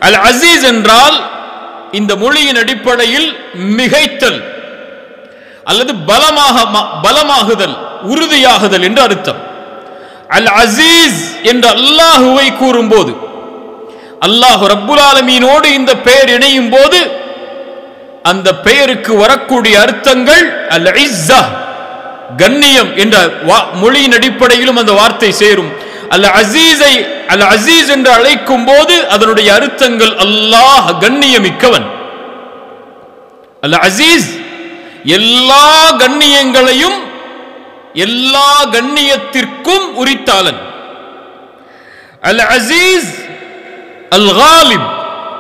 அல் அசீஸ் என்றால் இந்த மொழியின் அடிப்படையில் மிகைத்தல் அல்லது பலமாக பலமாகுதல் உறுதியாகுதல் என்று அர்த்தம் அல் அசீஸ் என்று அல்லாஹுவை கூறும்போது அல்லாஹ் ரப்புல் ஆலமீனோடு இந்த பெயர் இணையும் போது அந்த பெயருக்கு வரக்கூடிய அர்த்தங்கள் அல் இஸ்ஸா கண்ணியம் என்ற வா- மொழியின் அடிப்படையிலும் அந்த வார்த்தை சேரும் அல் அசீஸை அல் அசீஸ் என்று அழைக்கும் போது அதனுடைய அர்த்தங்கள் அல்லாஹ் கண்ணியமிக்கவன் அல் அசீஸ் எல்லா கண்ணியங்களையும் எல்லா கண்ணியத்திற்கும் உரித்தாளன் அல் அசீஸ் அல் காலிப்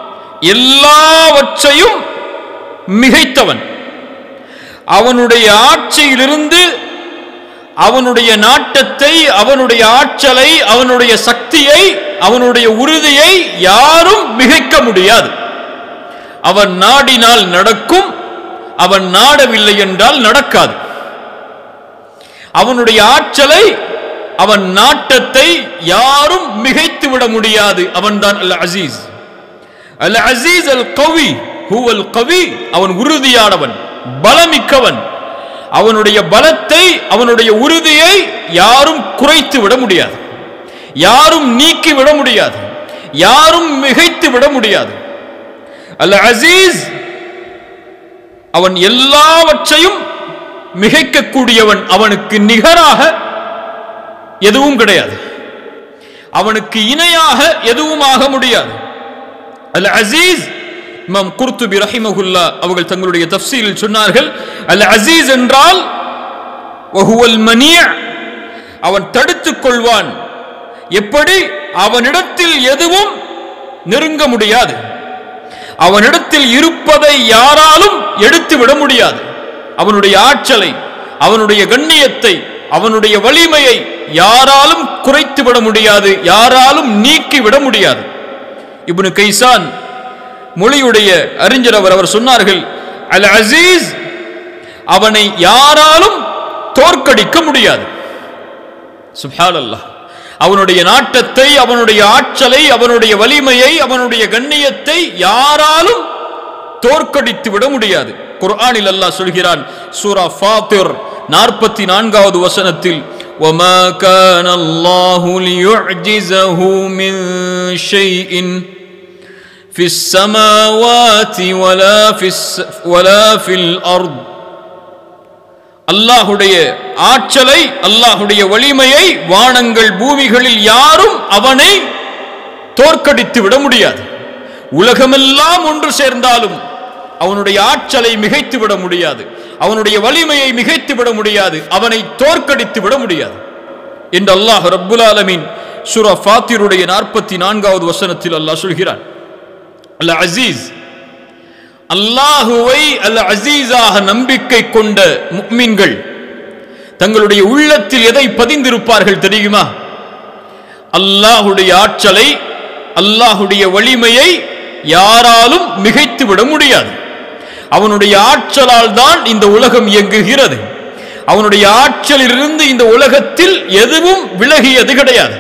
எல்லாவற்றையும் மிகைத்தவன் அவனுடைய ஆட்சியிலிருந்து அவனுடைய நாட்டத்தை அவனுடைய ஆற்றலை அவனுடைய சக்தியை அவனுடைய உறுதியை யாரும் மிகைக்க முடியாது அவன் நாடினால் நடக்கும் அவன் நாடவில்லை என்றால் நடக்காது அவனுடைய ஆற்றலை அவன் நாட்டத்தை யாரும் மிகைத்து விட முடியாது அவன்தான் அல் அசீஸ் அல் அசீஸ் அல் கவி ஹுவல் கவி அவன் உறுதியானவன் பலமிக்கவன் அவனுடைய பலத்தை அவனுடைய உறுதியை யாரும் குறைத்து விட முடியாது யாரும் நீக்கி விட முடியாது யாரும் மிகைத்து விட முடியாது அல் அசீஸ் அவன் எல்லாவற்றையும் மிகைக்கக்கூடியவன் அவனுக்கு நிகராக எதுவும் கிடையாது அவனுக்கு இணையாக எதுவும் ஆக முடியாது அல் அசீஸ் இமாம் குர்துபி ரஹிமகுல்லா அவர்கள் தங்களுடைய தஃசீலில் சொன்னார்கள் அல் அசீஸ் என்றால் வஹுவல் மனிய அவன் தடுத்துக் கொள்வான் எப்படி அவனிடத்தில் எதுவும் நெருங்க முடியாது அவனிடத்தில் இருப்பதை யாராலும் எடுத்து விட முடியாது அவனுடைய ஆற்றலை அவனுடைய கண்ணியத்தை அவனுடைய வலிமையை யாராலும் குறைத்து விட முடியாது யாராலும் நீக்கி விட முடியாது இப்னு கைசான் மொழியுடைய அறிஞர் அவர் அவர் சொன்னார்கள் அல் அசீஸ் அவனை யாராலும் தோற்கடிக்க முடியாது சுப்ஹான் அல்லாஹ் அவனுடைய நாட்டத்தை அவனுடைய ஆற்றலை அவனுடைய வலிமையை அவனுடைய கண்ணியத்தை யாராலும் தோற்கடித்து விட முடியாது குர்ஆனில் அல்லாஹ் சொல்கிறான் சூரா ஃபாத்திர் நாற்பத்தி நான்காவது வசனத்தில் وَمَا كَانَ اللَّهُ لِيُعْجِزَهُ مِنْ شَيْءٍ في السماوات ولا في الس... ولا في الأرض அல்லாஹுடைய ஆற்றலை அல்லாஹுடைய வலிமையை வானங்கள் பூமிகளில் யாரும் அவனை தோற்கடித்து விட முடியாது உலகமெல்லாம் ஒன்று சேர்ந்தாலும் அவனுடைய ஆற்றலை மிகைத்து விட முடியாது அவனுடைய வலிமையை மிகைத்து விட முடியாது அவனை தோற்கடித்து விட முடியாது என்று அல்லாஹ் ரப்புல் ஆலமீன் சூரா ஃபாத்திருடைய நாற்பத்தி நான்காவது வசனத்தில் அல்லாஹ் சொல்கிறான் அல் அசீஸ் அல்லாஹுவை அல் அசீஸாக நம்பிக்கை கொண்ட முக்மின்கள் தங்களுடைய உள்ளத்தில் எதை பதிந்திருப்பார்கள் தெரியுமா அல்லாஹுடைய ஆற்றலை அல்லாஹுடைய வலிமையை யாராலும் மிகைத்து விட முடியாது அவனுடைய ஆற்றலால் தான் இந்த உலகம் இயங்குகிறது அவனுடைய ஆற்றலிலிருந்து இந்த உலகத்தில் எதுவும் விலகியது கிடையாது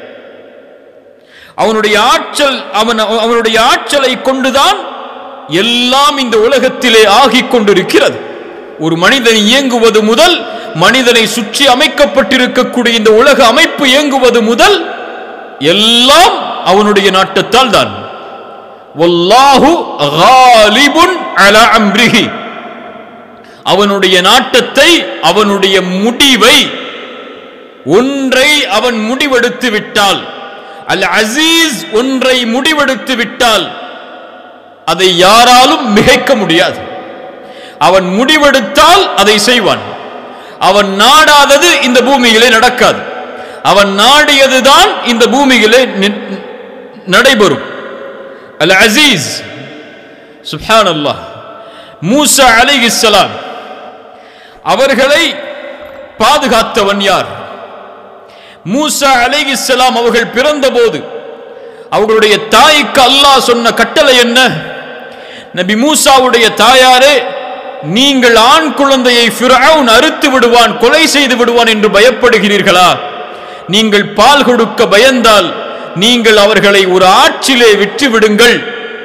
அவனுடைய ஆற்றல் அவன் அவனுடைய ஆற்றலை கொண்டுதான் எல்லாம் இந்த உலகத்திலே ஆகிக் கொண்டிருக்கிறது ஒரு மனிதன் இயங்குவது முதல் மனிதனை சுற்றி அமைக்கப்பட்டிருக்கக்கூடிய இந்த உலக அமைப்பு இயங்குவது முதல் எல்லாம் அவனுடைய நாட்டத்தால் தான் வல்லாஹு காலிபுன் அலா அம்ரிஹி அவனுடைய நாட்டத்தை அவனுடைய முடிவை ஒன்றை அவன் முடிவெடுத்து விட்டால் அல் அசீஸ் ஒன்றை முடிவெடுத்து விட்டால் அதை யாராலும் மிகைக்க முடியாது அவன் முடிவெடுத்தால் அதை செய்வான் அவன் நாடாதது இந்த பூமியிலே நடக்காது அவன் நாடியதுதான் இந்த பூமியிலே நி- நடைபெறும் அல் அசீஸ் சுப்ஹான் அல்லாஹ் மூசா அலைஹிஸ்ஸலாம் அவர்களை பாதுகாத்தவன் யார் மூசா அலைஹிஸ்ஸலாம் அவர்கள் பிறந்தபோது அவர்களுடைய தாய்க்கு அல்லாஹ் சொன்ன கட்டளை என்ன நபி மூசாவுடைய தாயாரே நீங்கள் ஆண் குழந்தையை ஃபிரௌன் அறுத்து விடுவான் கொலை செய்து விடுவான் என்று பயப்படுகிறீர்களா நீங்கள் பால் கொடுக்க பயந்தால் நீங்கள் அவர்களை ஒரு ஆற்றிலே விற்று விடுங்கள்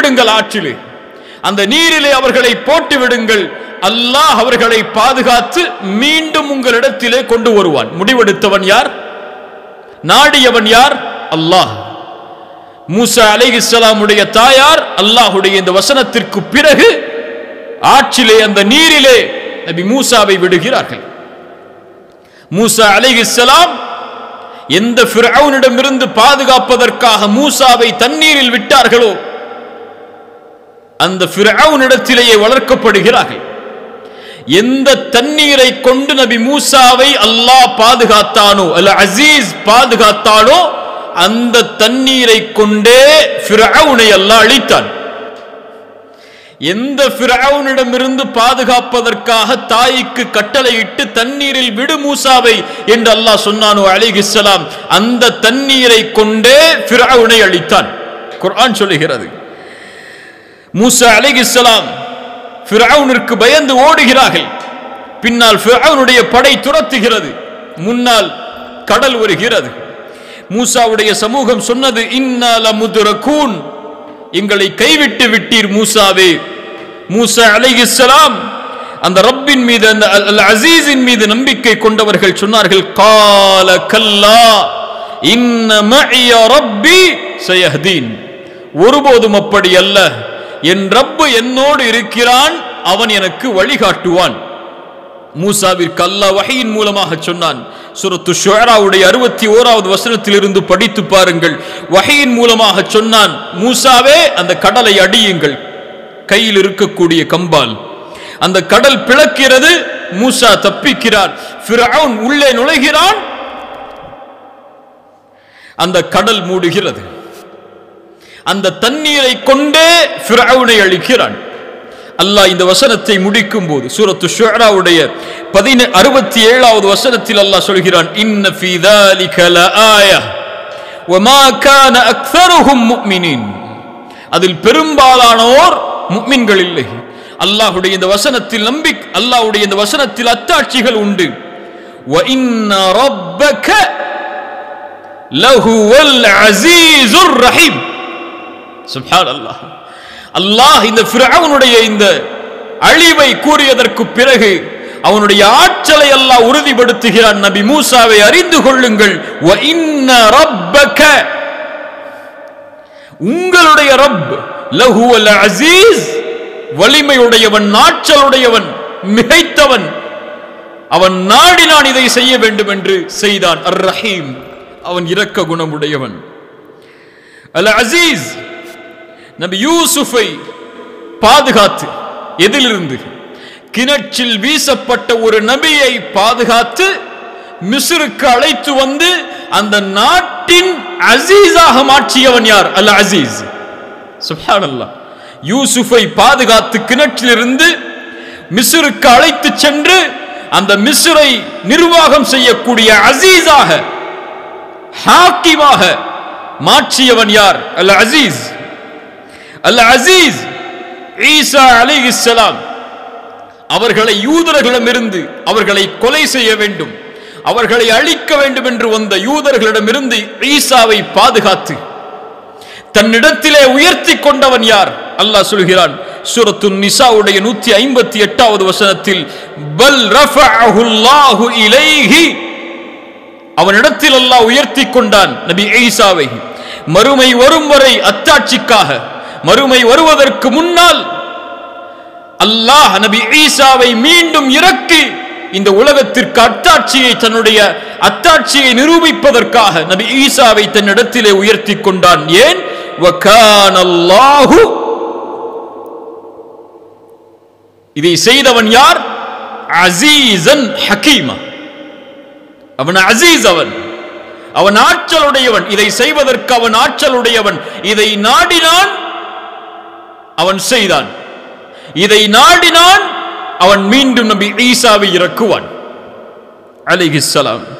விடுங்கள் ஆற்றிலே அந்த நீரிலே அவர்களை போட்டு விடுங்கள் அல்லாஹ் அவர்களை பாதுகாத்து மீண்டும் உங்களிடத்திலே கொண்டு வருவான் முடிவெடுத்தவன் யார் நாடியவன் யார் அல்லாஹ் மூசா அலைஹிஸ்ஸலாமுடைய தாயார் அல்லாஹுடைய இந்த வசனத்திற்கு பிறகு ஆற்றிலே அந்த நீரிலே நபி மூசாவை விடுகிறார்கள் மூசா அலைஹிஸ்ஸலாம் எந்த ஃபிரௌனிடமிருந்து பாதுகாப்பதற்காக மூசாவை தண்ணீரில் விட்டார்களோ அந்த ஃபிரௌனிடத்திலேயே வளர்க்கப்படுகிறார்கள் எந்த தண்ணீரை கொண்டு நபி மூசாவை அல்லாஹ் பாதுகாத்தானோ அல்ல அசீஸ் பாதுகாத்தானோ அந்த தண்ணீரை கொண்டே ஃபிரௌனை அல்லாஹ் அழித்தான் எந்த ஃபிரௌனிடமிருந்து பாதுகாப்பதற்காக தாய்க்கு கட்டளையிட்டு தண்ணீரில் விடு மூசாவை என்று அல்லாஹ் சொன்னானோ அலிஹிஸ்ஸலாம் அந்த தண்ணீரை கொண்டே ஃபிரௌனை அழித்தான் குர்ஆன் சொல்லுகிறது மூசா அலிஹிஸ்ஸலாம் ஃபிரௌனிற்கு பயந்து ஓடுகிறார்கள் பின்னால் ஃபிரௌனுடைய படை துரத்துகிறது முன்னால் கடல் வருகிறது மூசாவுடைய சமூகம் சொன்னது இன்னால முதுரகூன் எங்களை கைவிட்டு விட்டீர் மூசாவே மூசா அலைஹிஸ்ஸலாம் அந்த ரப்பின் மீது அந்த அல் அல் அசீஸின் மீது நம்பிக்கை கொண்டவர்கள் சொன்னார்கள் கால கல்லா இன்ன மஇய ரப்பி சயஹ்தீன் ஒருபோதும் அப்படி அல்ல என் ரப்பு என்னோடு இருக்கிறான் அவன் எனக்கு வழிகாட்டுவான் மூசாவிற்கு அல்லாஹ் வகையின் மூலமாக சொன்னான் சுரத்து ஷுஅராவுடைய அறுபத்தி ஓராவது வசனத்தில் இருந்து படித்து பாருங்கள் வகையின் மூலமாக சொன்னான் மூசாவே அந்த கடலை அடியுங்கள் கையில் இருக்கக்கூடிய கம்பால் அந்த கடல் பிளக்கிறது மூசா தப்பிக்கிறான் ஃபிரௌன் உள்ளே நுழைகிறான் அந்த கடல் மூடுகிறது அந்த தண்ணீரை கொண்டே ஃபிரௌனை அழிக்கிறான் அல்லாஹ் இந்த வசனத்தை முடிக்கும் போது சூரத்து ஷுஅராவுடைய பதின அறுபத்தி ஏழாவது வசனத்தில் அல்லாஹ் சொல்கிறான் இன்ன ஃபீ ذلك لآية وما كان أكثرهم مؤمنين அதில் பெரும்பாலானோர் முக்மின்கள் இல்லை அல்லாஹ்வுடைய இந்த வசனத்தில் நம்பிக் அல்லாஹ்வுடைய இந்த வசனத்தில் அத்தாட்சிகள் உண்டு وإن ربك لهو العزيز الرحيم சுப்ஹான் அல்லாஹ் அல்லாஹ் இந்த ஃபிரௌனுடைய இந்த அழிவை கூறியதற்கு பிறகு அவனுடைய ஆற்றலை அல்லாஹ் உறுதிப்படுத்துகிறான் நபி மூசாவை அறிந்து கொள்ளுங்கள் வ இன்ன ரப்பக உங்களுடைய ரப் லஹுவல் அசீஸ் வலிமையுடையவன் ஆற்றலுடையவன் மிகைத்தவன் அவன் நாடினான் இதை செய்ய வேண்டும் என்று செய்தான் அர் ரஹீம் அவன் இரக்க குணமுடையவன் அல் அசீஸ் நபி யூசுஃபை பாதுகாத்து எதிலிருந்து கிணற்றில் வீசப்பட்ட ஒரு நபியை பாதுகாத்து மிஸ்ருக்கு அழைத்து வந்து அந்த நாட்டின் அசீஸாக மாற்றியவன் யார் அல் அசீஸ் சுப்ஹானல்லாஹ் யூசுஃபை பாதுகாத்து கிணற்றிலிருந்து மிஸ்ருக்கு அழைத்து சென்று அந்த மிஸ்ரை நிர்வாகம் செய்யக்கூடிய அசீஸாக ஹாக்கிமாக மாற்றியவன் யார் அல் அசீஸ் அல் அசீஸ் ஈசா அலிஹிஸ்ஸலாம் அவர்களை யூதர்களிடமிருந்து அவர்களை கொலை செய்ய வேண்டும் அவர்களை அழிக்க வேண்டும் என்று வந்த யூதர்களிடமிருந்து ஈசாவை பாதுகாத்து தன்னிடத்திலே உயர்த்தி கொண்டவன் யார் அல்லாஹ் சொல்கிறான் சூரத்து நிசாவுடைய நூத்தி ஐம்பத்தி எட்டாவது வசனத்தில் பல் ரஃபஅஹுல்லாஹு இலைஹி அவனிடத்தில் அல்லாஹ் உயர்த்தி கொண்டான் நபி ஈசாவை மறுமை வரும் வரை அத்தாட்சிக்காக மறுமை வருவதற்கு முன்னால் அல்லாஹ் நபி ஈசாவை மீண்டும் இறக்கி இந்த உலகத்திற்கு அத்தாட்சியை தன்னுடைய அத்தாட்சியை நிரூபிப்பதற்காக நபி ஈசாவை தன்னிடத்திலே உயர்த்தி கொண்டான் ஏன் வகான அல்லாஹு இதை செய்தவன் யார் அசீசன் ஹக்கீமா அவன் அசீஸ் அவன் அவன் ஆற்றலுடையவன் இதை செய்வதற்கு அவன் ஆற்றலுடையவன் இதை நாடினான் அவன் செய்தான் இதை நாடினான் அவன் மீண்டும் நபி ஈசாவை இறக்குவான் அலிஹிஸ்ஸலாம்